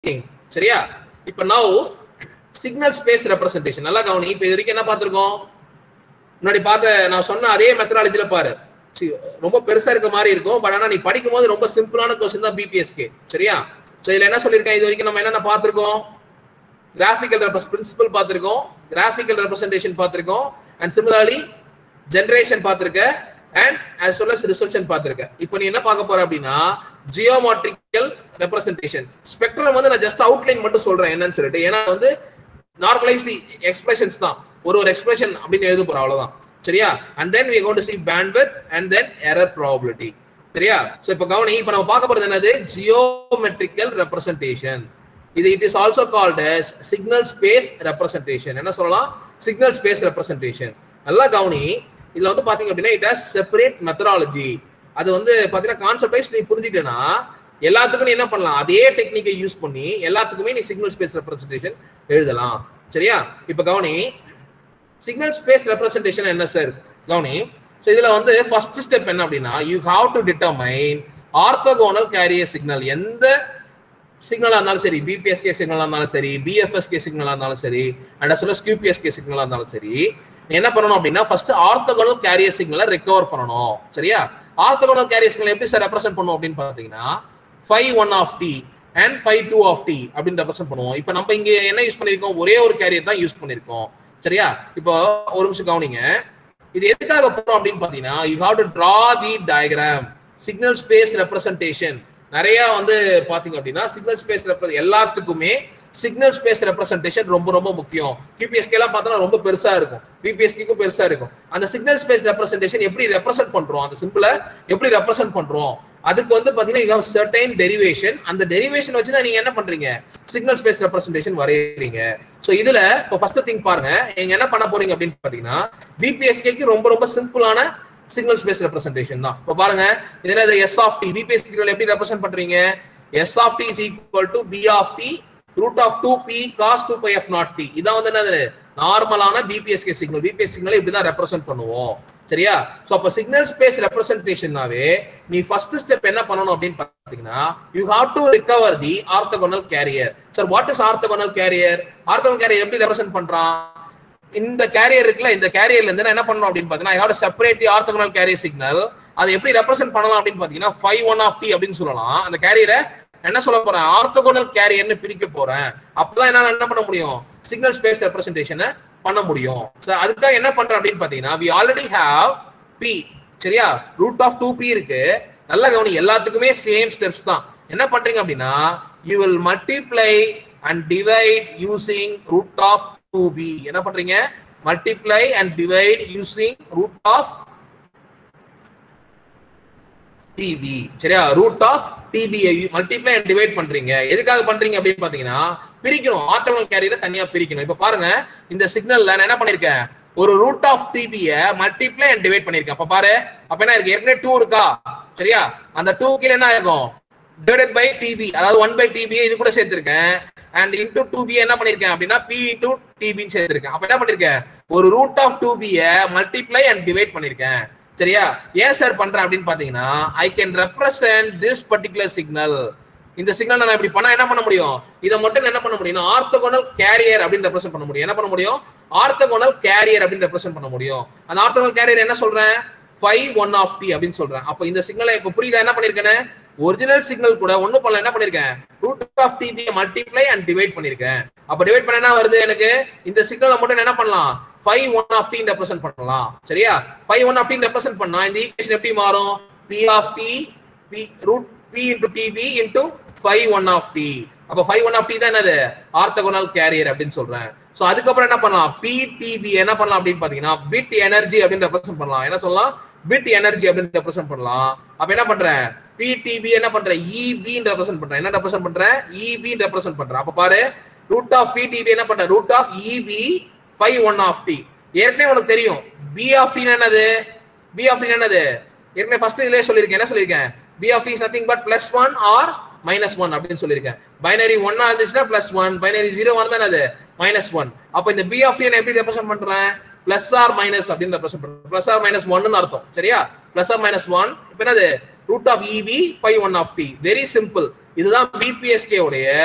Thing சரியா இப்போ now signal space representation நல்லா கவனி இப்போ இது வரைக்கும் என்ன பார்த்துருக்கோம் முன்னாடி பார்த்த நான் சொன்ன அதே மெத்தடாலஜில பாரு See, ரொம்ப பெருசா இருக்க மாதிரி இருக்கும் பட் ஆனா நீ படிக்கும் போது ரொம்ப சிம்பிளான கொஸ்டின் தான் பிபிஎஸ்கே சரியா ஸோ இதுல என்ன சொல்லியிருக்கேன் இது வரைக்கும் நம்ம என்னென்ன பார்த்துருக்கோம் கிராஃபிக்கல் பிரின்சிபல் பார்த்துருக்கோம் கிராஃபிக்கல் ரெப்ரசன்டேஷன் பார்த்துருக்கோம் அண்ட் சிமிலர்லி ஜென்ரேஷன் பார்த்துருக்க and as well as reception பார்த்துருக்க இப்போ நீ என்ன பார்க்க போற அப்படின்னா ஜியோமாட்ரிக்கல் ரெப்ரசன்டேஷன் ஸ்பெக்ட்ரம் வந்து நான் ஜஸ்ட் அவுட்லைன் மட்டும் சொல்றேன் என்னன்னு சொல்லிட்டு ஏன்னா வந்து நார்மலைஸ்டு எக்ஸ்பிரஷன்ஸ் தான் ஒரு ஒரு எக்ஸ்பிரஷன் அப்படின்னு எழுத போறோம் அவ்வளவுதான் சரியா and then we gonna see bandwidth and then error probability சரியா சோ இப்போ கவனி இப்போ நம்ம பார்க்க போறது என்னது ஜியோமெட்ரிக்கல் ரெப்ரசன்டேஷன் இது it is also called as signal space representation என்ன சொல்லலாம் சிக்னல் ஸ்பேஸ் ரெப்ரசன்டேஷன் நல்லா கவனி இதுல வந்து பாத்தீங்க அப்படின்னா இட் ஹாஸ் செப்பரேட் மெத்தடாலஜி அது வந்து பாத்தீங்கன்னா கான்செப்ட் வைஸ் நீ புரிஞ்சிட்டேன்னா எல்லாத்துக்கும் நீ என்ன பண்ணலாம் அதே டெக்னிக்கை யூஸ் பண்ணி எல்லாத்துக்குமே நீ சிக்னல் ஸ்பேஸ் ரெப்ரசன்டேஷன் எழுதலாம் சரியா இப்போ கவனி சிக்னல் ஸ்பேஸ் ரெப்ரசன்டேஷன் என்ன சார் கவனி ஸோ இதுல வந்து ஃபர்ஸ்ட் ஸ்டெப் என்ன அப்படின்னா you have to determine orthogonal carrier signal எந்த சிக்னலா இருந்தாலும் சரி பிபிஎஸ்கே சிக்னலா இருந்தாலும் சரி பிஎஃப்எஸ்கே சிக்னலா இருந்தாலும் சரி அண்ட் அஸ் வெல் கியூபிஎஸ்கே சிக்னலா இருந்தாலும் சரி நீ என்ன பண்ணணும் அப்படின்னா ஃபர்ஸ்ட் ஆர்த்தோகோனல் கேரியர் சிக்னலை ரெக்கவர் பண்ணணும் சரியா ஆர்த்தோகோனல் கேரியர் சிக்னல் எப்படி சார் ரெப்ரசென்ட் பண்ணுவோம் அப்படின்னு பாத்தீங்கன்னா five one of T and five two of T அப்படின்னு ரெப்ரசென்ட் பண்ணுவோம் இப்போ நம்ம இங்க என்ன யூஸ் பண்ணிருக்கோம் ஒரே ஒரு கேரியர் தான் யூஸ் பண்ணிருக்கோம் சரியா இப்போ ஒரு நிமிஷம் கவனிங்க இது எதுக்காக போறோம் அப்படின்னு பாத்தீங்கன்னா you have to draw the diagram signal space representation நிறைய வந்து பாத்தீங்க அப்படின்னா சிக்னல் ஸ்பேஸ் எல்லாத்துக்குமே சிக்னல் ஸ்பேஸ் ரெப்ரசன்டேஷன் ரொம்ப ரொம்ப முக்கியம் QPSK எல்லாம் பார்த்தா ரொம்ப பெருசா இருக்கும் பிபிஎஸ்கிக்கும் பெருசா இருக்கும் அந்த சிக்னல் ஸ்பேஸ் ரெப்ரசன்டேஷன் எப்படி ரெப்ரசென்ட் பண்றோம் அந்த சிம்பிள எப்படி ரெப்ரசென்ட் பண்றோம் அதுக்கு வந்து பாத்தீங்கன்னா சர்டைன் டெரிவேஷன் அந்த டெரிவேஷன் வச்சு தான் நீங்க என்ன பண்றீங்க சிக்னல் ஸ்பேஸ் ரெப்ரசன்டேஷன் வரையறீங்க சோ இதுல இப்போ ஃபர்ஸ்ட் திங் பாருங்க நீங்க என்ன பண்ண போறீங்க அப்படின்னு பாத்தீங்கன்னா பிபிஎஸ்கேக்கு ரொம்ப ரொம்ப சிம்பிளான சிக்னல் ஸ்பேஸ் ரெப்ரசன்டேஷன் தான் இப்போ பாருங்க இது என்ன எஸ் ஆஃப் டி பிபிஎஸ்கே எப்படி ரெப்ரசென்ட் பண்றீங்க S of T is equal to P of T root of two P cos two by F not T இதான் வந்து என்னது நார்மலான பிபிஎஸ்கே சிக்னல் பிபிஎஸ் சிக்னல் இப்படி தான் ரெப்ரசென்ட் பண்ணுவோம் சரியா சோ அப்ப சிக்னல் ஸ்பேஸ் ரெப்ரசன்டேஷன்னாவே நீ ஃபர்ஸ்ட் ஸ்டெப் என்ன பண்ணணும் அப்படின்னு பாத்தீங்கன்னா you have to recover the orthogonal carrier sir what is orthogonal carrier orthogonal carrier எப்படி ரெப்ரசென்ட் பண்றான் இந்த கேரியர் இருக்குல்ல இந்த கேரியர்ல இருந்து நான் என்ன பண்ணணும் அப்படின்னு பாத்தீங்கன்னா I have to separate the orthogonal carrier signal அதை எப்படி ரெப்ரசென்ட் பண்ணலாம் அப்படின்னு பாத்தீங்கன்னா ஃபைவ் ஒன் ஆஃப் டி அப்படின்னு சொல்லலாம் அந்த கேரியரை என்ன சொல்ல போறேன் ஆர்த்தோகோனல் கேரியர்னு பிரிக்க போறேன் அப்பதான் என்னால என்ன பண்ண முடியும் சிக்னல் ஸ்பேஸ் ரெப்ரசன்டேஷனை பண்ண முடியும் சோ அதுக்காக என்ன பண்றேன் அப்படின்னு பாத்தீங்கன்னா வி ஆல்ரெடி ஹேவ் பி சரியா ரூட் ஆஃப் டூ பி இருக்கு நல்லா கவனி எல்லாத்துக்குமே சேம் ஸ்டெப்ஸ் தான் என்ன பண்றீங்க அப்படின்னா you will multiply and divide using root of two P என்ன பண்றீங்க multiply and divide using root of TP சரியா ரூட் ஆஃப் டிபிஐ மல்டிப்ளை அண்ட் டிவைட் பண்றீங்க எதுக்காக பண்றீங்க அப்படின்னு பாத்தீங்கன்னா பிரிக்கணும் ஆர்த்தோகனல் கேரியரை தனியா பிரிக்கணும் இப்ப பாருங்க இந்த சிக்னல்ல நான் என்ன பண்ணிருக்கேன் ஒரு ரூட் ஆஃப் டிபிய மல்டிப்ளை அண்ட் டிவைட் பண்ணிருக்கேன் அப்ப பாரு அப்ப என்ன இருக்கு ஏற்கனவே டூ இருக்கா சரியா அந்த டூ கீழே என்ன இருக்கும் டிவைடட் பை டிபி அதாவது ஒன் பை டிபி இது கூட சேர்த்திருக்கேன் அண்ட் இன்டூ டூ பி என்ன பண்ணிருக்கேன் அப்படின்னா பி இன்டூ டிபின்னு சேர்த்திருக்கேன் அப்ப என்ன பண்ணிருக்கேன் ஒரு ரூட் ஆஃப் டூ பிய மல்டிப்ளை அண்ட் டிவைட் பண்ணிருக்கேன் சரியா ஏன் சார் பண்றேன் அப்படின்னு பாத்தீங்கன்னா I can represent this particular signal இந்த சிக்னல் நான் இப்படி பண்ணா என்ன பண்ண முடியும் இதை மட்டும் என்ன பண்ண முடியும் ஆர்த்தோகோனல் கேரியர் அப்படின்னு ரெப்ரசென்ட் பண்ண முடியும் என்ன பண்ண முடியும் ஆர்த்தோகோனல் கேரியர் அப்படின்னு ரெப்ரசென்ட் பண்ண முடியும் அந்த ஆர்த்தோகோனல் கேரியர் என்ன சொல்றேன் ஃபைவ் ஒன் ஆஃப் டி அப்படின்னு சொல்றேன் அப்போ இந்த சிக்னலை இப்போ புரியுதா என்ன பண்ணிருக்கேன்னு ஒரிஜினல் சிக்னல் கூட ஒன்னும் பண்ணல என்ன பண்ணிருக்கேன் root of TB multiply and divide பண்ணிருக்கேன் அப்ப டிவைட் பண்ண என்ன வருது எனக்கு இந்த சிக்னலை மட்டும் என்ன பண்ணலாம் five one of D represent பண்ணலாம் சரியா five one of D represent பண்ணா இந்த ஈக்குவேஷன் எப்படி மாறும் B of T P root P into TB into five one of T அப்ப ஃபைவ் ஒன் ஆஃப் டி தான் என்னது ஆர்த்தகோனல் கேரியர் அப்படின்னு சொல்றேன் சோ அதுக்கப்புறம் என்ன பண்ணலாம் பிடிபி என்ன பண்ணலாம் அப்படின்னு பாத்தீங்கன்னா பிட் எனர்ஜி அப்படின்னு ரெப்ரசென்ட் பண்ணலாம் என்ன சொல்லலாம் பிட் எனர்ஜி அப்படின்னு ரெப்ரசென்ட் பண்ணலாம் அப்ப என்ன பண்றேன் பிடிபி என்ன பண்றேன் இபி ரெப்ரசென்ட் பண்றேன் என்ன ரெப்ரசென்ட் பண்றேன் இபி ரெப்ரசென்ட் பண்றேன் அப்ப பாரு ரூட் ஆஃப் பிடிபி என்ன பண்றேன் root of EB five one of T ஏற்கனவே உனக்கு தெரியும் பி ஆஃப் டி என்னது பி ஆஃப் டி என்னது ஏற்கனவே ஃபர்ஸ்ட் இதுலயே சொல்லியிருக்கேன் என்ன சொல்லியிருக்கேன் B of T is nothing but plus one or minus one அப்படின்னு சொல்லியிருக்கேன் பைனரி ஒன்னா இருந்துச்சுன்னா plus one binary zero one தான் அது மைனஸ் ஒன் அப்ப இந்த பி ஆஃப் டி எப்படி ரெப்ரசென்ட் பண்றேன் பிளஸ் ஆர் மைனஸ் அப்படின்னு ரெப்ரசென்ட் பண்றேன் பிளஸ் ஆர் மைனஸ் ஒன்னு அர்த்தம் சரியா பிளஸ் ஆர் மைனஸ் ஒன் இப்போ என்னது root of EB five one of T very simple இதுதான் பிபிஎஸ்கே உடைய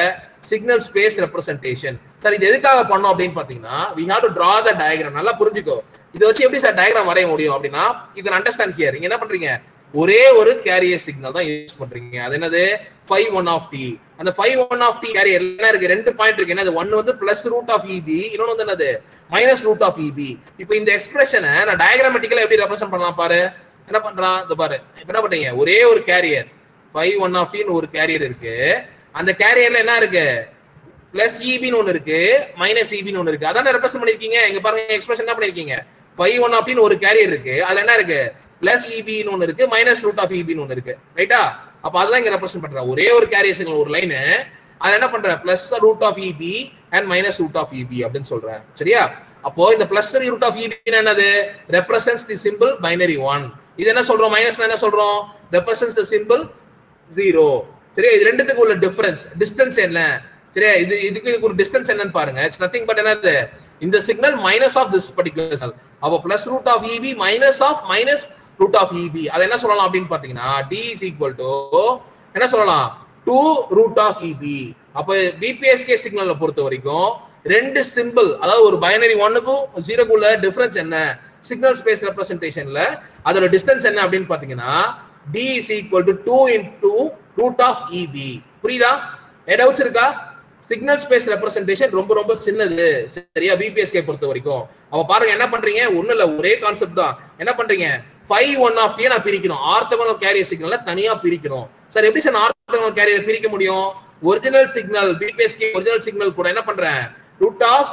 சிக்னல் ஸ்பேஸ் ரெப்ரசன்டேஷன் சார் இது எதுக்காக பண்ணோம் அப்படின்னு பாத்தீங்கன்னா we have to draw the diagram நல்லா புரிஞ்சுக்கோ இதை வச்சு எப்படி சார் டயக்ராம் வரைய முடியும் அப்படின்னா யூ கேன் அண்டர்ஸ்டாண்ட் ஹியர் நீங்க என்ன பண்றீங்க ஒரே ஒரு கேரியர் சிக்னல் தான் யூஸ் பண்றீங்க அது என்னது ஃபைவ் ஒன் ஆஃப் டி அந்த five one of T carrier என்ன இருக்கு ரெண்டு பாயிண்ட் இருக்கு என்னது ஒன்னு வந்து பிளஸ் ரூட் ஆஃப் இபி இன்னொன்னு வந்து என்னது மைனஸ் ரூட் ஆஃப் இபி இப்போ இந்த எக்ஸ்பிரஷனை நான் டயக்ராமேட்டிக்கலா எப்படி ரெப்ரசென்ட் பண்ணலாம் பாரு என்ன பண்றான் இந்த பாரு இப்ப என்ன பண்றீங்க ஒரே ஒரு கேரியர் ஃபைவ் ஒன் ஆஃப் டின்னு ஒரு கேரியர் இருக்கு அந்த கேரியர்ல என்ன இருக்கு பிளஸ் இபின்னு ஒன்னு இருக்கு மைனஸ் இபின்னு ஒன்னு இருக்கு அதான் ரெப்ரசென்ட் பண்ணிருக்கீங்க இங்க பாருங்க எக்ஸ்பிரஷன் என்ன பண்ணிருக்கீங்க ஃபைவ் ஒன் ஆஃப் ஒரு கேரியர் இருக்கு அதுல என்ன இருக்கு பிளஸ் இபின்னு ஒன்னு இருக்கு மைனஸ் ரூட் ஆஃப் இபின்னு ஒன்னு இருக்கு ரைட்டா அப்ப அதுதான் இங்க ரெப்ரசென்ட் பண்ற ஒரே ஒரு கேரியர் சிக்னல் ஒரு லைன் அதுல என்ன பண்ற plus root of EB and minus root of EB அப்படின்னு சொல்றேன் சரியா அப்போ இந்த பிளஸ் ரூட் ஆஃப் இபி என்னது represents the simple binary one இது என்ன சொல்றோம் மைனஸ் என்ன சொல்றோம் ரெப்ரசன்ஸ் தி சிம்பிள் ஜீரோ சரியா இது ரெண்டுத்துக்கு உள்ள டிஃபரன்ஸ் டிஸ்டன்ஸ் என்ன சரியா இது இதுக்கு இதுக்கு ஒரு டிஸ்டன்ஸ் என்னன்னு பாருங்க இட்ஸ் நத்திங் பட் என்னது இந்த signal minus of this particular cell அப்போ plus root of EB minus of minus root of EB அதை என்ன சொல்லலாம் அப்படின்னு பாத்தீங்கன்னா டி இஸ் ஈக்குவல் டு என்ன சொல்லலாம் டூ ரூட் ஆஃப் இபி அப்போ பிபிஎஸ்கே சிக்னலை பொறுத்த வரைக்கும் ரெண்டு சிம்பிள் அதாவது ஒரு பைனரி ஒன்னுக்கும் ஜீரோக்குள்ள டிஃபரன்ஸ் என்ன சிக்னல் ஸ்பேஸ் ரெப்ரசன்டேஷன்ல அதோட டிஸ்டன்ஸ் என்ன அப்படின்னு பாத்தீங்கன்னா D is equal to two into root of EB புரியுதா டவுட்ஸ் இருக்கா சிக்னல் ஸ்பேஸ் ரெப்ரசன்டேஷன் ரொம்ப ரொம்ப சின்னது சரியா பிபிஎஸ்கே பொறுத்த வரைக்கும் அவ பாருங்க என்ன பண்றீங்க ஒண்ணு இல்ல ஒரே கான்செப்ட் தான் என்ன பண்றீங்க ஃபைவ் ஒன் ஆஃப் டே நான் பிரிக்கணும் ஆர்த்தகோனல் கேரியர் சிக்னலை தனியா பிரிக்கணும் சார் எப்படி சார் ஆர்த்தகோனல் கேரியர் பிரிக்க முடியும் original signal BPSK original signal கூட என்ன பண்றேன் ரூட் ஆஃப்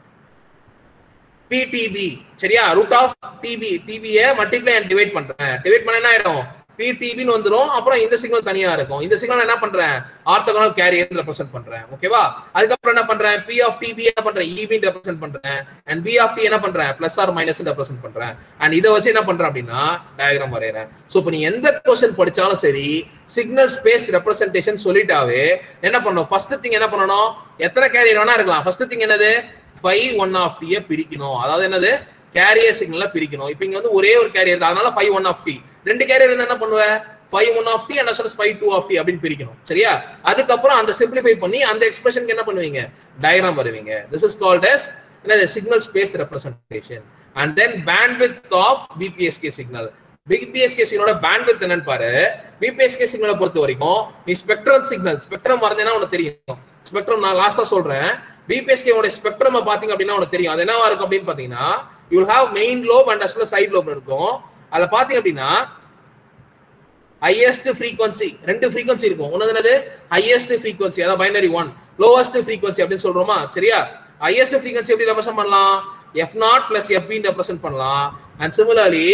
பிடிபி சரியா ரூட் ஆஃப் டிபி டிபியை மல்டிப்ளை அண்ட் டிவைட் பண்றேன் டிவைட் பண்ண என்ன ஆயிடும் பிடிபின்னு வந்துரும் அப்புறம் இந்த சிக்னல் தனியா இருக்கும் இந்த சிக்னல் என்ன பண்றேன் ஆர்த்தோகனல் கேரியர் ரெப்ரசென்ட் பண்றேன் ஓகேவா அதுக்கப்புறம் என்ன பண்றேன் பி ஆஃப் டிபி என்ன பண்றேன் இபின் ரெப்ரசென்ட் பண்றேன் அண்ட் பி ஆஃப் டி என்ன பண்றேன் பிளஸ் ஆர் மைனஸ் ரெப்ரசென்ட் பண்றேன் அண்ட் இதை வச்சு என்ன பண்றேன் அப்படின்னா டயக்ராம் வரையறேன் சோ இப்போ நீ எந்த கொஸ்டின் படிச்சாலும் சரி சிக்னல் ஸ்பேஸ் ரெப்ரசென்டேஷன் சொல்லிட்டாவே என்ன பண்ணணும் ஃபர்ஸ்ட் திங் என்ன பண்ணணும் எத்தனை கேரியர் வேணா இருக்கலாம் ஃபர்ஸ்ட் திங் என்னது ஃபைவ் ஒன் ஆஃப் டியை பிரிக்கணும் அதாவது என்னது கேரியர் சிக்னல பிரிக்கணும் இப்போ இங்க வந்து ஒரே ஒரு கேரியர் தான் அதனால ஃபைவ் ஒன் ஆஃப் டி ரெண்டு கேரியர் இருந்தா என்ன பண்ணுவேன் five one of T and also five two of T அப்படின்னு பிரிக்கணும் சரியா அதுக்கப்புறம் அந்த சிம்பிளிஃபை பண்ணி அந்த எக்ஸ்பிரஷனுக்கு என்ன பண்ணுவீங்க டயக்ராம் வருவீங்க திஸ் இஸ் கால்ட் அஸ் என்னது signal space representation and then bandwidth of BPSK signal BPSK சிக்னலோட பேண்ட்வித் என்னன்னு பாரு பிபிஎஸ்கே சிக்னலை பொறுத்த வரைக்கும் நீ ஸ்பெக்ட்ரம் சிக்னல் ஸ்பெக்ட்ரம் வரைஞ்சேன்னா உனக்கு தெரியும் ஸ்பெக்ட்ரம் நான் லாஸ்டா சொல்றேன் பிபிஎஸ்கே உடைய ஸ்பெக்ட்ரம் பாத்தீங்க அப்படின்னா உனக்கு தெரியும் அது என்னவா இருக்கும் அப்படின்னு பாத்தீங்கன்னா you have main lobe and as side lobe இருக்கும் அதுல பாத்தீங்க அப்படின்னா ஹையஸ்ட் ஃப்ரீக்வன்சி ரெண்டு ஃப்ரீக்வன்சி இருக்கும் ஒன்னு என்னது ஹையஸ்ட் ஃப்ரீக்வன்சி அதாவது பைனரி ஒன் லோவஸ்ட் ஃப்ரீக்வன்சி அப்படின்னு சொல்றோமா சரியா ஹையஸ்ட் ஃப்ரீக்வன்சி எப்படி ரெப்ரசென்ட் பண்ணலாம் எஃப் நாட் பிளஸ் எஃபின்னு ரெப்ரசென்ட் பண்ணலாம் அண்ட் சிமிலர்லி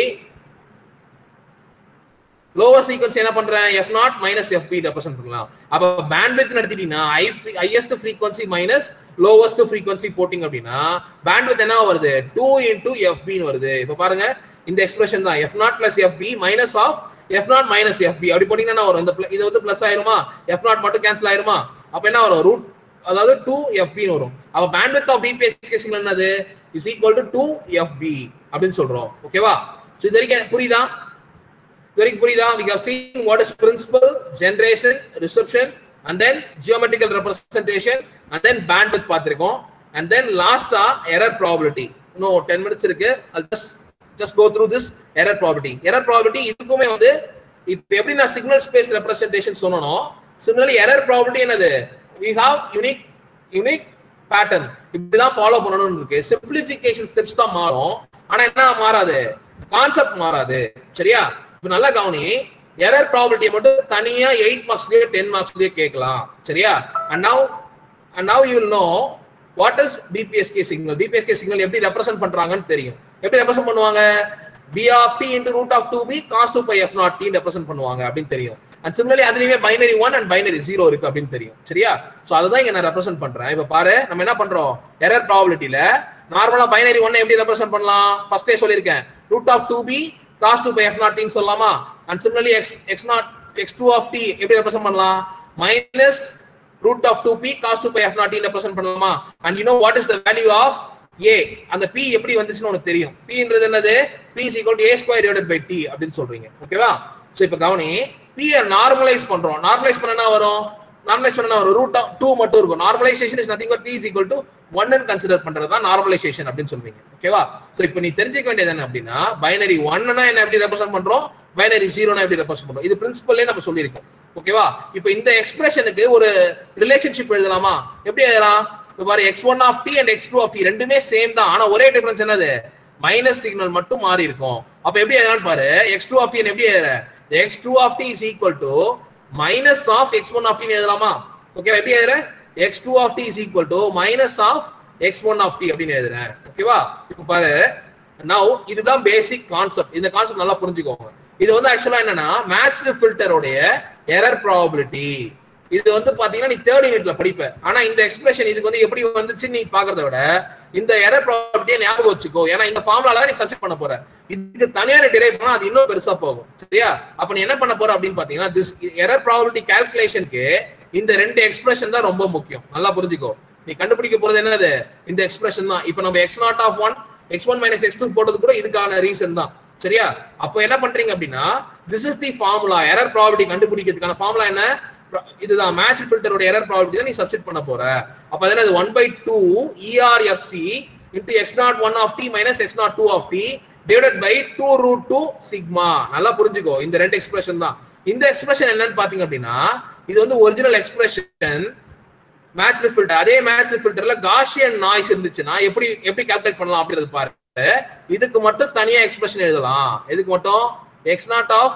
லோவர் ஃப்ரீக்வன்சி என்ன பண்றேன் F naught minus FB represent பண்ணலாம் அப்ப பேண்ட்வித் நடத்திட்டீங்கன்னா ஐ highest frequency minus lowest frequency போட்டிங்க அப்படின்னா பேண்ட்வித் என்ன வருது டூ இன்டூ எஃபின்னு வருது இப்ப பாருங்க இந்த எக்ஸ்பிரஷன் தான் F naught plus FB minus of F naught minus FB அப்படி போட்டீங்கன்னா என்ன வரும் இந்த pl- இது வந்து பிளஸ் ஆயிருமா எஃப் நாட் மட்டும் கேன்சல் ஆயிருமா அப்ப என்ன வரும் ரூட் அதாவது டூ எஃபின்னு வரும் அப்ப பேண்ட்வித் ஆஃப் பிபிஎஸ் சிக்னல் என்னது is equal to two FB அப்படின்னு சொல்றோம் ஓகேவா ஸோ இது வரைக்கும் புரியுதா இது வரைக்கும் புரியுதா we have seen what is principal generation reception and then geometrical representation and then bandwidth பார்த்திருக்கோம் and then last ah error probability இன்னும் 10 minutes இருக்கு I'll just just go through this error probability error probability இதுக்குமே வந்து இப்போ எப்படி நான் signal space representation சொன்னனோ similarly error probability என்னது we have unique unique pattern இப்படிதான் ஃபாலோ பண்ணணும்னு இருக்கு சிம்பிளிஃபிகேஷன் ஸ்டெப்ஸ் தான் மாறும் ஆனா என்ன மாறாது கான்செப்ட் மாறாது சரியா இப்ப நல்லா கவனி எரர் ப்ராபபிலிட்டியை மட்டும் தனியா எயிட் மார்க்ஸ்லயே டென் மார்க்ஸ்லயே கேட்கலாம் சரியா and now and now you know what is BPSK signal BPSK signal எப்படி ரெப்ரசென்ட் பண்றாங்கன்னு தெரியும் எப்படி ரெப்ரசென்ட் பண்ணுவாங்க B of T into root of two P cos two by F not T represent பண்ணுவாங்க அப்படின்னு தெரியும் அண்ட் சிமிலர்லி அதுலயுமே binary one and binary zero இருக்கு அப்படின்னு தெரியும் சரியா சோ அதுதான் இங்க நான் ரெப்ரசென்ட் பண்றேன் இப்ப பாரு நம்ம என்ன பண்றோம் எரர் ப்ராபபிலிட்டியில நார்மலா பைனரி ஒன் எப்படி ரெப்ரசென்ட் பண்ணலாம் ஃபர்ஸ்டே சொல்லியிருக்கேன் root of two P cos two by F naught டின்னு சொல்லலாமா and similarly X X naught X two of T எப்படி ரெப்ரசென்ட் பண்ணலாம் minus root of two P cos two by F naught represent பண்ணலாமா and you know what is the value of A அந்த P எப்படி வந்துச்சுன்னு உனக்கு தெரியும் பின்றது என்னது P is equal to A square divided by T அப்படின்னு சொல்றீங்க ஓகேவா சோ இப்போ கவனி பி நார்மலைஸ் பண்றோம் நார்மலைஸ் பண்ண என்ன வரும் நார்மலைஸ் பண்ணா ஒரு ரூட் டூ மட்டும் இருக்கும் normalization is nothing but is equal to ஒன்னு கன்சிடர் பண்றது தான் நார்மலைசேஷன் அப்படின்னு சொல்லுவீங்க ஓகேவா சோ இப்போ நீ தெரிஞ்சுக்க வேண்டியது என்ன அப்படின்னா பைனரி ஒன்னா என்ன எப்படி ரெப்ரசென்ட் பண்றோம் பைனரி ஜீரோனா எப்படி ரெப்ரசென்ட் பண்றோம் இது பிரின்சிபல்லே நம்ம சொல்லியிருக்கோம் ஓகேவா இப்போ இந்த எக்ஸ்பிரஷனுக்கு ஒரு ரிலேஷன்ஷிப் எழுதலாமா எப்படி எழுதலாம் இப்போ பாரு X one of T and X two of T ரெண்டுமே சேம் தான் ஆனா ஒரே டிஃபரன்ஸ் என்னது மைனஸ் சிக்னல் மட்டும் மாறி இருக்கும் அப்ப எப்படி எழுதலாம் பாரு எக்ஸ் டூ ஆஃப் டி எப்படி எழுதுற X two of T is equal to minus of X one of T எழுதலாமா ஓகேவா எப்படி எழுதுற X two of T is equal to minus of X one of T அப்படின்னு எழுதுறேன் ஓகேவா இப்போ பாரு நவ் இதுதான் பேசிக் கான்செப்ட் இந்த கான்செப்ட் நல்லா புரிஞ்சுக்கோங்க இது வந்து ஆக்சுவலா என்னன்னா மேட்ச்டு ஃபில்டருடைய எரர் ப்ராபபிலிட்டி இது வந்து பாத்தீங்கன்னா நீ தேர்ட் யூனிட்ல படிப்ப ஆனா இந்த எக்ஸ்பிரஷன் இதுக்கு வந்து எப்படி வந்துச்சு நீ பாக்குறத விட இந்த எரர் ப்ராபர்ட்டியை ஞாபகம் வச்சுக்கோ ஏன்னா இந்த ஃபார்முலால நீ சப்ஸ்டிட் பண்ண போற இதுக்கு தனியார் டிரைவ் பண்ணா அது இன்னும் பெருசா போகும் சரியா அப்ப நீ என்ன பண்ண போற அப்படின்னு பாத்தீங்கன்னா திஸ் எரர் ப்ராபபிலிட்டி கால்குலேஷனுக்கு இந்த ரெண்டு எக்ஸ்பிரஷன் தான் ரொம்ப முக்கியம் நல்லா புரிஞ்சுக்கோ நீ கண்டுபிடிக்க போறது என்னது இந்த எக்ஸ்பிரஷன் தான் இப்போ நம்ம X naught of one X one minus X two போட்டது கூட இதுக்கான ரீசன் தான் சரியா அப்போ என்ன பண்றீங்க அப்படின்னா this is the formula error probability கண்டுபிடிக்கிறதுக்கான ஃபார்முலா என்ன இதுதான் மேட்ச் ஃபில்டரோட எரர் ப்ராபபிலிட்டி தான் நீ சப்ஸ்டிட் பண்ண போற அப்ப அது என்னது one by two ERFC into X naught one of D minus X naught two of D divided by two root two sigma நல்லா புரிஞ்சுக்கோ இந்த ரெண்டு எக்ஸ்பிரஷன் தான் இந்த எக்ஸ்பிரஷன் என்னன்னு பாத்தீங்க அப்படின்னா இது வந்து ஒரிஜினல் எக்ஸ்பிரஷன் மேட்ச் ஃபில்டர் அதே மேட்ச் ஃபில்டர்ல காஷியன் நாய்ஸ் இருந்துச்சுன்னா எப்படி எப்படி கால்குலேட் பண்ணலாம் அப்படின்றது பாருங்க இதுக்கு மட்டும் தனியா எக்ஸ்பிரஷன் எழுதலாம் எதுக்கு மட்டும் X naught of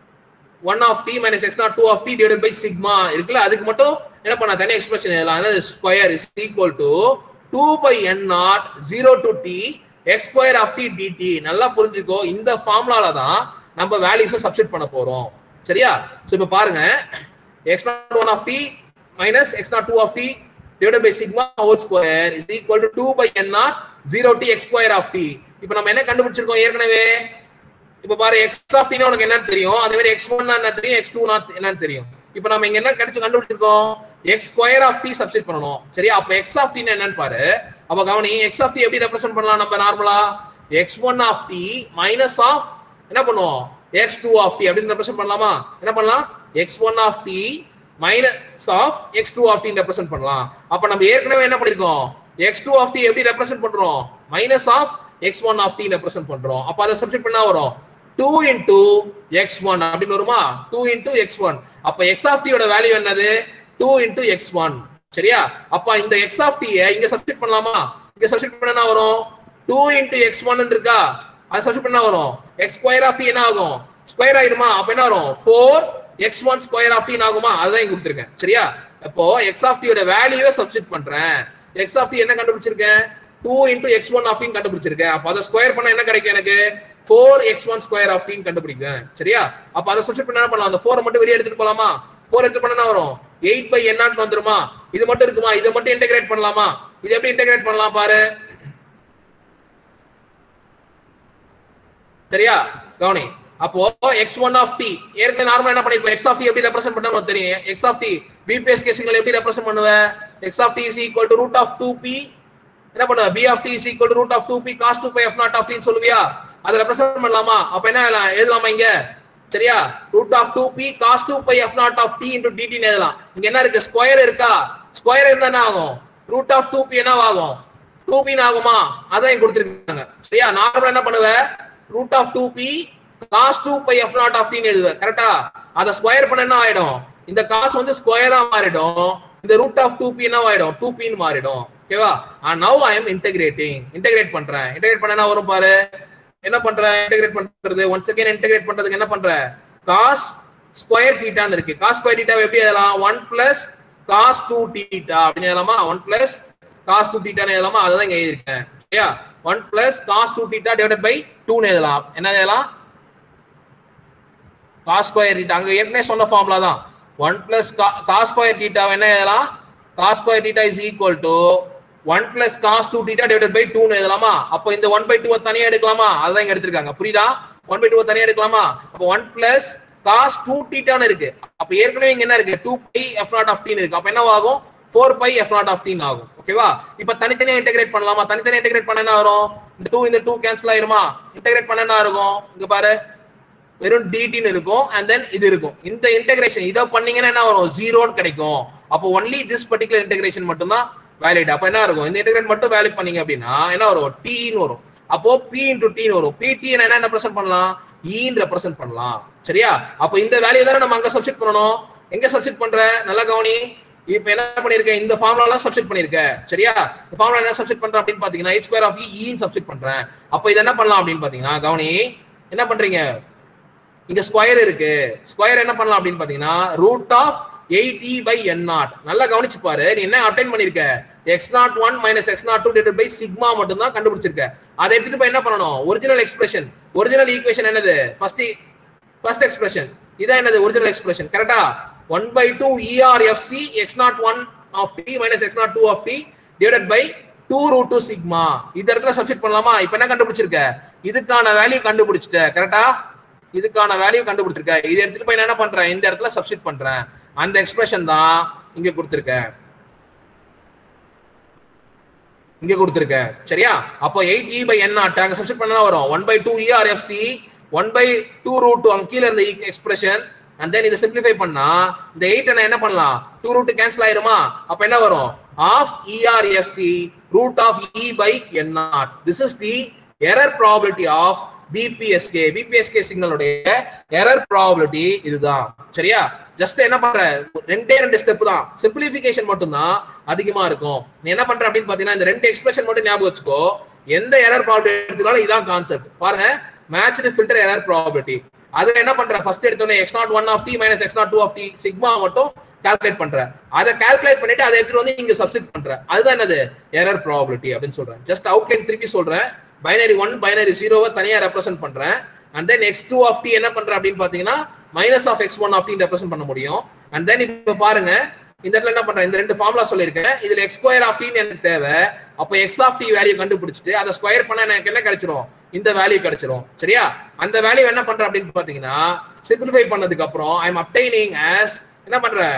one of D minus X naught two of T divide by sigma இருக்குல்ல அதுக்கு மட்டும் என்ன பண்ண தனி எக்ஸ்பிரஷன் எழுதலாம் square is equal to two by N naught zero to T X square of T DT நல்லா புரிஞ்சுக்கோ இந்த ஃபார்முலால தான் நம்ம வேல்யூஸை சப்ஸ்டிட் பண்ண போறோம் சரியா ஸோ இப்போ பாருங்க X naught one of D minus X naught two of T divided by sigma whole square is equal to 2 by n naught 0 t x square of t இப்போ நம்ம என்ன கண்டுபிடிச்சிருக்கோம் ஏற்கனவே இப்போ பாரு x of t னா உனக்கு என்னன்னு தெரியும் அதே மாதிரி x1 னா என்ன தெரியும் x2 னா என்னன்னு தெரியும் இப்போ நம்ம இங்க என்ன கிடைச்சு கண்டுபிடிச்சிருக்கோம் x square of t substitute பண்ணனும் சரியா அப்ப x of t னா என்னன்னு பாரு அப்ப கவனி x of t எப்படி ரெப்ரசன்ட் பண்ணலாம் நம்ம நார்மலா x1 of t minus of என்ன பண்ணுவோம் x2 of t அப்படின்னு ரெப்ரசன்ட் பண்ணலாமா என்ன பண்ணலாம் x1 of t minus of X two of D represent பண்ணலாம் அப்ப நம்ம ஏற்கனவே என்ன பண்ணிருக்கோம் எக்ஸ் டூ ஆஃப் டி எப்படி ரெப்ரசென்ட் பண்றோம் minus of X one of D represent பண்றோம் அப்ப அதை சப்ஸ்டிட் பண்ணா வரும் டூ இன்டூ எக்ஸ் ஒன் அப்படின்னு வருமா டூ இன்டூ எக்ஸ் ஒன் அப்ப எக்ஸ் ஆஃப் டியோட வேல்யூ என்னது டூ இன்டூ எக்ஸ் ஒன் சரியா அப்ப இந்த எக்ஸ் ஆஃப் டியை இங்க சப்ஸ்டிட் பண்ணலாமா இங்க சப்ஸ்டிட் பண்ண என்ன வரும் டூ இன்டூ எக்ஸ் ஒன் இருக்கா அது சப்ஸ்டிட் பண்ணா வரும் எக்ஸ் ஸ்கொயர் ஆஃப் டி என்ன ஆகும் ஸ்கொயர் ஆயிடுமா அப்ப என்ன வரும் four X one square of டின் ஆகுமா அதுதான் இங்க கொடுத்துருக்கேன் சரியா அப்போ எக்ஸ் ஆஃப் டியோட வேல்யூவை சப்ஸ்டிட் பண்றேன் எக்ஸ் ஆஃப் டி என்ன கண்டுபிடிச்சிருக்கேன் two into X one of டின் கண்டுபிடிச்சிருக்கேன் அப்போ அதை ஸ்கொயர் பண்ண என்ன கிடைக்கும் எனக்கு four X one square of டின் கண்டுபிடிக்கிறேன் சரியா அப்போ அதை சப்ஸ்டிட் பண்ண என்ன பண்ணலாம் அந்த ஃபோரை மட்டும் வெளியே எடுத்துட்டு போலாமா ஃபோர் எடுத்து பண்ண என்ன வரும் எயிட் பை என் நாட் வந்துருமா இது மட்டும் இருக்குமா இதை மட்டும் இன்டெகிரேட் பண்ணலாமா இது எப்படி இன்டெகிரேட் பண்ணலாம் பாரு சரியா கவனி அப்போ எக்ஸ் ஒன் ஆஃப் டி ஏற்கனவே நார்மலா என்ன பண்ணிருப்போம் எக்ஸ் ஆஃப் டி எப்படி ரெப்ரசென்ட் பண்ணா உனக்கு தெரியும் எக்ஸ் ஆஃப் டி பிபிஎஸ் கேசிங்கள் எப்படி ரெப்ரசென்ட் பண்ணுவ X of T is equal to root of two P என்ன பண்ணுவ B of T is equal to root of two P cos two by F naught of டின்னு சொல்லுவியா அதை represent பண்ணலாமா அப்ப என்ன எழுதலாம்? எழுதலாமா இங்க சரியா root of two P cos two by F naught of T into டிடின்னு எழுதலாம் இங்க என்ன இருக்கு ஸ்கொயர் இருக்கா ஸ்கொயர் இருந்தா என்ன ஆகும் ரூட் ஆஃப் டூ பி என்ன ஆகும் டூ பின்னு ஆகுமா அதான் இங்க கொடுத்துருக்காங்க சரியா நார்மலா என்ன பண்ணுவ root of two P cos two by F naught of டின்னு எழுதுவேன் கரெக்டா அதை ஸ்கொயர் பண்ண என்ன ஆயிடும் இந்த காசு வந்து ஸ்கொயரா மாறிடும் இந்த ரூட் ஆஃப் டூ பி என்ன ஆயிடும் டூ பின்னு மாறிடும் ஓகேவா now I am integrating integrate பண்றேன் இன்டெகிரேட் பண்ண என்ன வரும் பாரு என்ன பண்ற இன்டெகிரேட் பண்றது ஒன்ஸ் அகைன் இன்டெகிரேட் பண்றதுக்கு என்ன பண்ற காஸ் ஸ்கொயர் டீட்டான்னு இருக்கு காஸ் ஸ்கொயர் டீட்டா எப்படி எழுதலாம் one plus cos two theta அப்படின்னு எழுதலாமா ஒன் பிளஸ் காஸ் டூ டீட்டான்னு எழுதலாமா அதை தான் இங்க எழுதியிருக்கேன் சரியா one plus cos two theta divided by டூன்னு எழுதலாம் என்ன எழுதலாம் காஸ் ஸ்கொயர் டீட்டா அங்க ஏற்கனவே சொன்ன ஃபார்முலா தான் one plus cos square theta என்ன எழுதலாம் cos square theta is equal to one plus cos two theta divided by டூன்னு எழுதலாமா அப்போ இந்த ஒன் பை டூ தனியா எடுக்கலாமா அதான் இங்க எடுத்திருக்காங்க புரியுதா ஒன் பை டூ தனியா எடுக்கலாமா அப்போ ஒன் பிளஸ் காஸ் டூ டீட்டான்னு இருக்கு அப்ப ஏற்கனவே இங்க என்ன இருக்கு two by F naught of டீன் இருக்கு அப்ப என்ன ஆகும் four by F naught of டீன் ஆகும் ஓகேவா இப்ப தனித்தனியா இன்டெகிரேட் பண்ணலாமா தனித்தனியா இன்டெகிரேட் பண்ண என்ன வரும் இந்த டூ இந்த டூ கேன்சல் ஆயிருமா இன்டெகிரேட் பண்ண என்ன இருக்கும் இங்க பாரு வெறும் டிடின்னு இருக்கும் அண்ட் தென் இது இருக்கும் இந்த இன்டெகிரேஷன் இதை பண்ணீங்கன்னா என்ன வரும் ஜீரோன்னு கிடைக்கும் அப்போ ஒன்லி திஸ் பர்டிகுலர் இன்டெகிரேஷன் மட்டும் தான் வேலிட் அப்போ என்ன இருக்கும் இந்த இன்டெகிரேட் மட்டும் வேலிட் பண்ணீங்க அப்படின்னா என்ன வரும் டீன்னு வரும் அப்போ பி இன்டூ டீன்னு வரும் பிடி என்ன ரெப்ரசென்ட் பண்ணலாம் ஈன்னு ரெப்ரசென்ட் பண்ணலாம் சரியா அப்போ இந்த வேல்யூ தானே நம்ம அங்க சப்ஸ்டிட் பண்ணணும் எங்க சப்ஸ்டிட் பண்ற நல்லா கவனி இப்போ என்ன பண்ணிருக்கேன் இந்த ஃபார்முலா எல்லாம் சப்ஸ்டிட் பண்ணிருக்கேன் சரியா இந்த ஃபார்முலா என்ன சப்ஸ்டிட் பண்றேன் அப்படின்னு பாத்தீங்கன்னா h ஸ்கொயர் ஆஃப் இ ஈன்னு சப்ஸ்டிட் பண்றேன் அப்போ இதை என்ன பண்ணலாம் அப்படின்னு பாத்தீங்கன்னா கவனி என்ன பண்றீங்க இங்க ஸ்கொயர் இருக்கு ஸ்கொயர் என்ன பண்ணலாம் அப்படின்னு பாத்தீங்கன்னா root of eight E by N naught நல்லா கவனிச்சு பாரு நீ என்ன அட்டைன் பண்ணிருக்க x naught one minus X naught two divide by sigma மட்டும் தான் கண்டுபிடிச்சிருக்க அதை எடுத்துட்டு போய் என்ன பண்ணணும் ஒரிஜினல் எக்ஸ்பிரஷன் ஒரிஜினல் ஈக்குவேஷன் என்னது ஃபர்ஸ்ட் ஃபர்ஸ்ட் எக்ஸ்பிரஷன் இதான் என்னது ஒரிஜினல் எக்ஸ்பிரஷன் கரெக்டா one by two E R F C x naught one of D minus X naught two of D divided by two root two sigma இந்த இடத்துல substitute பண்ணலாமா இப்போ என்ன கண்டுபிடிச்சிருக்க இதுக்கான வேல்யூ கண்டுபிடிச்சிட்ட கரெக்டா இதுக்கான வேல்யூ கண்டுபிடிச்சிருக்க இதை எடுத்துட்டு போய் நான் என்ன பண்றேன் இந்த இடத்துல சப்ஸ்டிட் பண்றேன் அந்த எக்ஸ்பிரஷன் தான் இங்க கொடுத்திருக்கேன் இங்க கொடுத்திருக்கேன் சரியா அப்போ eight E by N naught அங்க சப்ஸ்டிட் பண்ணா வரும் one by two E R F C one by two root two அங்க கீழே இருந்த எக்ஸ்பிரஷன் அண்ட் தென் இதை சிம்பிளிஃபை பண்ணா இந்த எயிட் நான் என்ன பண்ணலாம் டூ ரூட் கேன்சல் ஆயிருமா அப்ப என்ன வரும் of E R F C root of E by N naught this is the error probability of BPSK BPSK சிக்னலுடைய எரர் ப்ராபிலிட்டி இதுதான் சரியா ஜஸ்ட் என்ன பண்ற ரெண்டே ரெண்டு ஸ்டெப் தான் சிம்பிளிஃபிகேஷன் மட்டும் தான் அதிகமா இருக்கும் நீ என்ன பண்ற அப்படின்னு பாத்தீங்கன்னா இந்த ரெண்டு எக்ஸ்பிரஷன் மட்டும் ஞாபகம் வச்சுக்கோ எந்த எரர் ப்ராபிலிட்டி எடுத்துக்காலும் இதான் கான்செப்ட் பாருங்க மேட்ச்டு ஃபில்டர் எரர் ப்ராபிலிட்டி அதுல என்ன பண்ற ஃபர்ஸ்ட் எடுத்தோடனே x naught one of D minus X naught two of t sigma மட்டும் கால்குலேட் பண்ற அதை கால்குலேட் பண்ணிட்டு அதை எடுத்துட்டு வந்து இங்க சப்ஸ்டிட் பண்ற அதுதான் என்னது எரர் ப்ராபிலிட்டி அப்படின்னு சொல்றேன் ஜஸ்ட் அவுட்லைன் திருப்பி சொல்றேன் பைனரி ஒன் பைனரி ஜீரோவை தனியா ரெப்ரசென்ட் பண்றேன் and then x two of D என்ன பண்றேன் அப்படின்னு பாத்தீங்கன்னா minus of X one of D represent பண்ண முடியும் அண்ட் தென் இப்போ பாருங்க இந்த இடத்துல என்ன பண்றேன் இந்த ரெண்டு ஃபார்முலா சொல்லியிருக்கேன் இதுல எக்ஸ் ஸ்கொயர் ஆஃப் டின்னு எனக்கு தேவை அப்போ எக்ஸ் ஆஃப் டி வேல்யூ கண்டுபிடிச்சிட்டு அதை ஸ்கொயர் பண்ண எனக்கு என்ன கிடைச்சிரும் இந்த வேல்யூ கிடைச்சிரும் சரியா அந்த வேல்யூ என்ன பண்றேன் அப்படின்னு பாத்தீங்கன்னா சிம்பிளிஃபை பண்ணதுக்கு அப்புறம் ஐ எம் அப்டைனிங் ஆஸ் என்ன பண்றேன்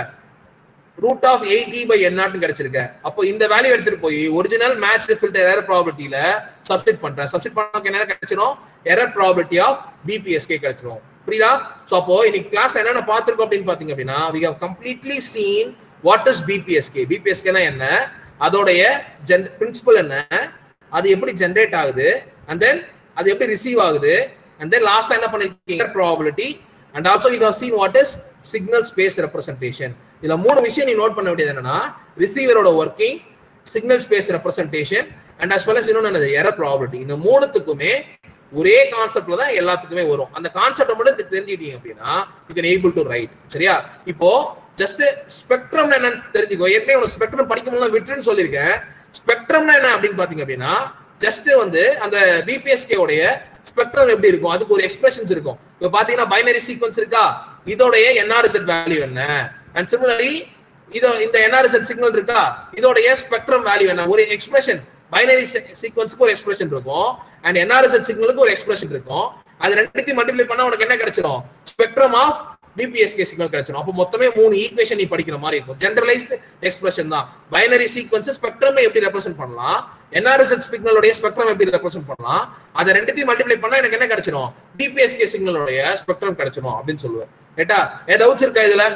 root of eight E by N நாட்னு கிடைச்சிருக்க அப்போ இந்த வேல்யூ எடுத்துட்டு போய் ஒரிஜினல் மேட்ச் ஃபில்டர் எரர் ப்ராபர்ட்டியில சப்ஸ்டிட் பண்றேன் சப்ஸ்டிட் பண்ணக்கு என்ன கிடைச்சிரும் எரர் ப்ராபர்ட்டி ஆஃப் பிபிஎஸ்கே கிடைச்சிரும் புரியுதா சோ அப்போ இன்னைக்கு கிளாஸ்ல என்னென்ன பார்த்திருக்கோம் அப்படின்னு பாத்தீங்க அப்படின்னா we have completely seen what is BPSK பிபிஎஸ்கேனா என்ன அதோடைய ஜென் பிரின்சிபல் என்ன அது எப்படி ஜென்ரேட் ஆகுது அண்ட் தென் அது எப்படி ரிசீவ் ஆகுது அண்ட் தென் லாஸ்டா என்ன பண்ணிருக்கீங்க probability and also you have seen what is signal space representation இதுல மூணு விஷயம் நீ நோட் பண்ண வேண்டியது என்னன்னா ரிசீவரோட working signal space representation and as well as இன்னொன்று என்னது எரர் ப்ராபபிலிட்டி இந்த மூணுத்துக்குமே ஒரே கான்செப்ட்ல தான் எல்லாத்துக்குமே வரும் அந்த கான்செப்ட் மட்டும் தெரிஞ்சுட்டீங்க அப்படின்னா you can able to write சரியா இப்போ ஜஸ்ட் ஸ்பெக்ட்ரம் என்னன்னு தெரிஞ்சுக்கோ ஏற்கனவே உனக்கு ஸ்பெக்ட்ரம் படிக்கும்போது விட்டுன்னு சொல்லியிருக்கேன் ஸ்பெக்ட்ரம்னா என்ன அப்படின்னு பாத்தீங்க அப்படின்னா ஜஸ்ட் வந்து அந்த பிபிஎஸ்கே உடைய ஸ்பெக்ட்ரம் எப்படி இருக்கும் அதுக்கு ஒரு எக்ஸ்பிரஷன்ஸ் இருக்கும் இப்போ பாத்தீங்கன்னா பைனரி சீக்வன்ஸ் இருக்கா இதோடைய என்ஆர்எஸ்எட் வேல்யூ என்ன அண்ட் சிமிலர்லி இதோ இந்த என்ஆர்எஸ்எட் சிக்னல் இருக்கா இதோடைய ஸ்பெக்ட்ரம் வேல்யூ என்ன ஒரு எக்ஸ்பிரஷன் பைனரி சீக்வன்ஸ்க்கு ஒரு எக்ஸ்பிரஷன் இருக்கும் அண்ட் என்ஆர்எஸ்எட் சிக்னலுக்கு ஒரு எக்ஸ்பிரஷன் இருக்கும் அது ரெண்டுத்தையும் மல்டிப்ளை பண்ணா உனக்கு என்ன கிடைச்சிரும் ஸ்பெக்ட்ரம் ஆஃப் பிபிஎஸ்கே சிக்னல் கிடைச்சிடும் அப்போ மொத்தமே மூணு ஈக்குவேஷன் நீ படிக்கிற மாதிரி இருக்கும் ஜென்ரலைஸ்டு எக்ஸ்பிரஷன் தான் பைனரி சீக்வன்ஸ் ஸ்பெக்ட்ரம் எப்படி ரெப்ரசென்ட் பண்ணலாம் என்ஆர்எஸ்எஸ் சிக்னலோடைய ஸ்பெக்ட்ரம் எப்படி ரெப்ரசென்ட் பண்ணலாம் அதை ரெண்டுத்தையும் மல்டிப்ளை பண்ணா எனக்கு என்ன கிடைச்சிடும் டிபிஎஸ்கே சிக்னலோடைய ஸ்பெக்ட்ரம் கிடைச்சிடும் அப்படின்னு சொல்லுவேன் ரைட்டா ஏ டவுட்ஸ் இருக்கா இதுல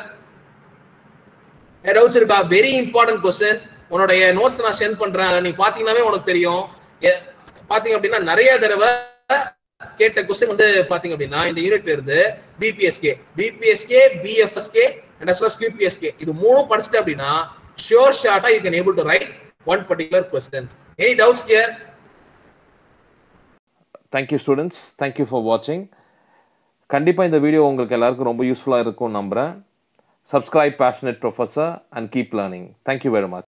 ஏ டவுட்ஸ் இருக்கா வெரி இம்பார்ட்டன்ட் கொஸ்டின் உன்னுடைய நோட்ஸ் நான் சென்ட் பண்றேன் நீ பாத்தீங்கன்னாவே உனக்கு தெரியும் பாத்தீங்க அப்படின்னா நிறைய தடவை கேட்ட கொஸ்டின் வந்து பாத்தீங்க அப்படின்னா இந்த யூனிட்ல இருந்து BPSK BPSK BFSK and as well QPSK இது மூணும் படிச்சுட்டு அப்படின்னா ஷியோர் ஷார்ட்டா you can able to write one particular question any doubts clear thank you students thank you for வாட்சிங் கண்டிப்பாக இந்த வீடியோ உங்களுக்கு எல்லாருக்கும் ரொம்ப யூஸ்ஃபுல்லாக இருக்கும் நம்புகிறேன் subscribe passionate professor and keep learning thank you very much